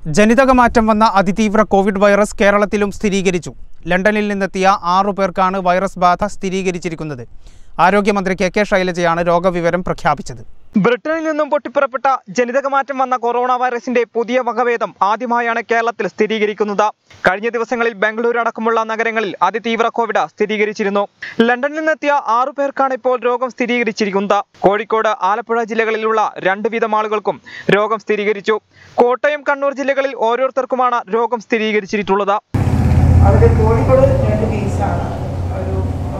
ജനിതകമാറ്റം വന്ന അതിതീവ്ര കോവിഡ് വൈറസ് കേരളത്തിലും സ്ഥിരീകരിച്ചു ലണ്ടനിൽ നിന്നെത്തിയ ആറു പേർക്കാണ് വൈറസ് ബാധ സ്ഥിരീകരിച്ചിരിക്കുന്നത് ആരോഗ്യമന്ത്രി കെ കെ ശൈലജയാണ് രോഗവിവരം പ്രഖ്യാപിച്ചത് ബ്രിട്ടനിൽ നിന്നും പൊട്ടിപ്പുറപ്പെട്ട ജനിതകമാറ്റം വന്ന കൊറോണ വൈറസിന്റെ പുതിയ വകഭേദം ആദ്യമായാണ് കേരളത്തിൽ സ്ഥിരീകരിക്കുന്നത് കഴിഞ്ഞ ദിവസങ്ങളിൽ ബംഗളൂരു അടക്കമുള്ള നഗരങ്ങളിൽ അതിതീവ്ര കോവിഡ് സ്ഥിരീകരിച്ചിരുന്നു ലണ്ടനിൽ നിന്നെത്തിയ ആറു പേർക്കാണ് ഇപ്പോൾ രോഗം സ്ഥിരീകരിച്ചിരിക്കുന്നത് കോഴിക്കോട് ആലപ്പുഴ ജില്ലകളിലുള്ള രണ്ട് വീതം ആളുകൾക്കും രോഗം സ്ഥിരീകരിച്ചു കോട്ടയം കണ്ണൂർ ജില്ലകളിൽ ഓരോരുത്തർക്കുമാണ് രോഗം സ്ഥിരീകരിച്ചിട്ടുള്ളത് അതിൽ കോഴിക്കോട് രണ്ട് കേസാണ് ഒരു ആ,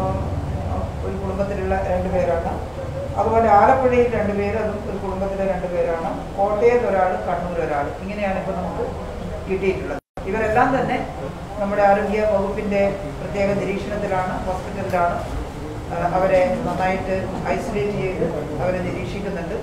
ഒരു കുടുംബത്തിലുള്ള രണ്ട് പേരാണ് അതുപോലെ ആലപ്പുഴയിൽ രണ്ട് പേര് അതും ഒരു കുടുംബത്തിലെ രണ്ട് പേരാണ് കോട്ടയത്ത് ഒരാൾ കണ്ണൂർ ഒരാൾ ഇങ്ങനെയാണ് ഇപ്പോൾ നമുക്ക് കിട്ടിയിട്ടുള്ളത് ഇവരെല്ലാം തന്നെ നമ്മുടെ ആരോഗ്യ വകുപ്പിൻ്റെ പ്രത്യേക നിരീക്ഷണത്തിലാണ് ഹോസ്പിറ്റലിലാണ് ആ, അവരെ നന്നായിട്ട് ഐസൊലേറ്റ് ചെയ്ത് അവരെ നിരീക്ഷിക്കുന്നുണ്ട്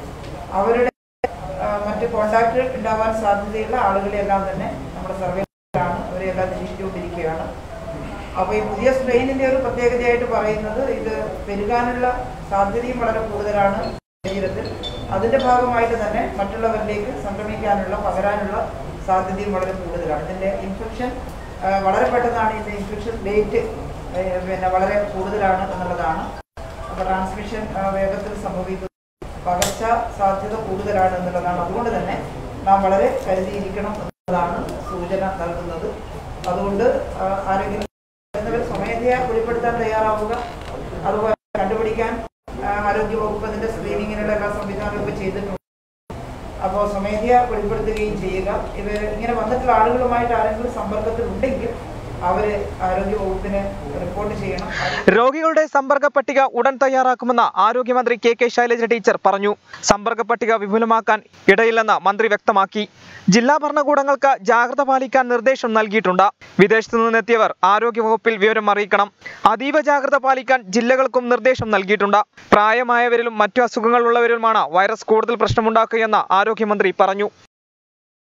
അവരുടെ ആ, മറ്റ് കോണ്ടാക്റ്റുകൾ ഉണ്ടാവാൻ സാധ്യതയുള്ള ആളുകളെല്ലാം തന്നെ നമ്മുടെ സർവേയിലാണ് അവരെല്ലാം നിരീക്ഷിച്ചുകൊണ്ടിരിക്കുകയാണ് അപ്പോൾ ഈ പുതിയ സ്ട്രെയിനിൻ്റെ ഒരു പ്രത്യേകതയായിട്ട് പറയുന്നത് ഇത് പെരുകാനുള്ള സാധ്യതയും വളരെ കൂടുതലാണ് ശരീരത്തിൽ അതിൻ്റെ ഭാഗമായിട്ട് തന്നെ മറ്റുള്ളവരിലേക്ക് സംക്രമിക്കാനുള്ള പകരാനുള്ള സാധ്യതയും വളരെ കൂടുതലാണ് ഇതിൻ്റെ ഇൻഫെക്ഷൻ വളരെ പെട്ടെന്നാണ് ഇതിൻ്റെ ഇൻഫെക്ഷൻ ഡേറ്റ് പിന്നെ വളരെ കൂടുതലാണ് എന്നുള്ളതാണ് അപ്പോൾ ട്രാൻസ്മിഷൻ വേഗത്തിൽ സംഭവിക്കുന്നു പകർച്ച സാധ്യത കൂടുതലാണ് എന്നുള്ളതാണ് അതുകൊണ്ട് തന്നെ നാം വളരെ കരുതിയിരിക്കണം എന്നതാണ് സൂചന നൽകുന്നത് അതുകൊണ്ട് ആ, ആരോഗ്യ വരുന്നവർ സ്വമേധയാ വെളിപ്പെടുത്താൻ തയ്യാറാവുക അതുപോലെ കണ്ടുപിടിക്കാൻ ആ, ആരോഗ്യ വകുപ്പ് അതിൻ്റെ സ്ക്രീനിങ്ങിനുള്ള എല്ലാ സംവിധാനവും ഒക്കെ ചെയ്തിട്ടുണ്ട് അപ്പോൾ സ്വമേധയാ വെളിപ്പെടുത്തുകയും ചെയ്യുക ഇവർ ഇങ്ങനെ വന്നിട്ടുള്ള ആളുകളുമായിട്ട് ആരെങ്കിലും സമ്പർക്കത്തിൽ ഉണ്ടെങ്കിൽ അവർ ആരോഗ്യ വകുപ്പിന് റിപ്പോർട്ട് ചെയ്യണം അത് രോഗികളുടെ സമ്പർക്ക പട്ടിക ഉടൻ തയ്യാറാക്കുമെന്ന് ആരോഗ്യമന്ത്രി കെ കെ ശൈലജ ടീച്ചർ പറഞ്ഞു സമ്പർക്ക പട്ടിക വിപുലമാക്കാൻ ഇടയില്ലെന്ന് മന്ത്രി വ്യക്തമാക്കി ജില്ലാ ഭരണകൂടങ്ങൾക്ക് ജാഗ്രത പാലിക്കാൻ നിർദ്ദേശം നൽകിയിട്ടുണ്ട് വിദേശത്തു നിന്നെത്തിയവർ ആരോഗ്യവകുപ്പിൽ വിവരം അറിയിക്കണം അതീവ ജാഗ്രത പാലിക്കാൻ ജില്ലകൾക്കും നിർദ്ദേശം നൽകിയിട്ടുണ്ട് പ്രായമായവരിലും മറ്റു അസുഖങ്ങളുള്ളവരിലുമാണ് വൈറസ് കൂടുതൽ പ്രശ്നമുണ്ടാക്കുകയെന്ന് ആരോഗ്യമന്ത്രി പറഞ്ഞു